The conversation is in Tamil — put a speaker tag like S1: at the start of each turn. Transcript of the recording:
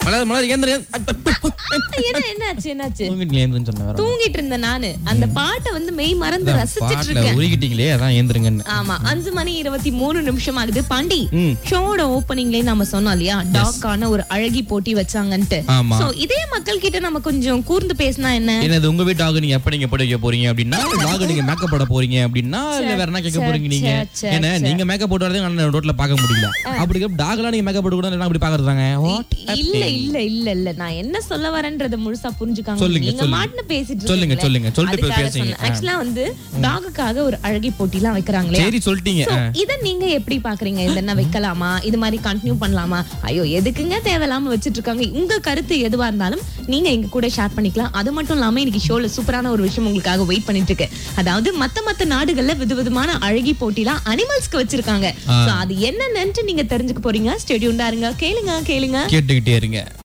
S1: மலர் மலர் ஏந்திர
S2: என்ன என்னாச்சு என்னாச்சு
S1: தூங்கிட்டு ஏந்திரன்னு சொன்ன வேற
S2: தூங்கிட்டு இருந்த நானு அந்த பாட்டை வந்து மெய் மறந்து ரசிச்சிட்டு
S1: பாட்டுல
S2: இருக்கேன்
S1: உருகிட்டீங்களே அதான் ஏந்திருங்கன்னு
S2: ஆமா அஞ்சு மணி இருபத்தி மூணு நிமிஷம் ஆகுது பாண்டி
S1: ம்.
S2: ஷோட ஓப்பனிங்லயே நம்ம சொன்னோம் இல்லையா டாக்கான ஒரு அழகி போட்டி வச்சாங்கன்ட்டு
S1: ஆமா
S2: சோ இதே மக்கள் கிட்ட நம்ம கொஞ்சம் கூர்ந்து பேசினா என்ன
S1: என்னது உங்க வீட்டு டாக் நீங்க எப்ப நீங்க போட வைக்க போறீங்க அப்படின்னா டாக் நீங்க மேக்கப் போட போறீங்க அப்படின்னா இல்ல வேற என்ன கேட்க போறீங்க நீங்க
S2: சே,
S1: ஏன்னா நீங்க மேக்கப் போட்டு வரதே நான் ரோட்ல பார்க்க முடியல அப்படி டாக் எல்லாம் நீங்க மேக்கப் போட்டு கூட அப்படி பாக்குறாங்க
S2: இல்ல இல்ல இல்ல இல்ல நான் என்ன சொல்ல வரேன்றத முழுசா புரிஞ்சுக்காங்க
S1: சொல்லுங்க,
S2: நீங்க
S1: சொல்லுங்க.
S2: மாட்டுன்னு பேசிட்டு
S1: சொல்லுங்க,
S2: இருக்கீங்களே.
S1: சொல்லுங்க. சொல்லிட்டு போய்
S2: அதுக்காக
S1: பேசுங்க.
S2: சொன்னேன். ஆக்சுவலா வந்து டாகுக்காக ஒரு அழகி போட்டி எல்லாம் வைக்கிறாங்களே
S1: சரி சொல்லிட்டீங்க
S2: So, இத நீங்க எப்படி பாக்குறீங்க இது என்ன வைக்கலாமா இது மாதிரி கண்டினியூ பண்ணலாமா ஐயோ எதுக்குங்க தேவையில்லாம வச்சிட்டு இருக்காங்க உங்க கருத்து எதுவா இருந்தாலும் நீங்க எங்க கூட ஷேர் பண்ணிக்கலாம் அது மட்டும் இல்லாம இன்னைக்கு ஷோல சூப்பரான ஒரு விஷயம் உங்களுக்காக வெயிட் பண்ணிட்டு இருக்கு அதாவது மத்த மத்த நாடுகள்ல விதவிதமான அழகி போட்டிலாம் அனிமல்ஸ்க்கு வச்சிருக்காங்க So, அது என்னன்னு நீங்க தெரிஞ்சுக்க போறீங்க ஸ்டெடியூண்டா இருங்க கேளுங்க கேளுங்க
S1: கேட்டுக்கிட்டே இருங்க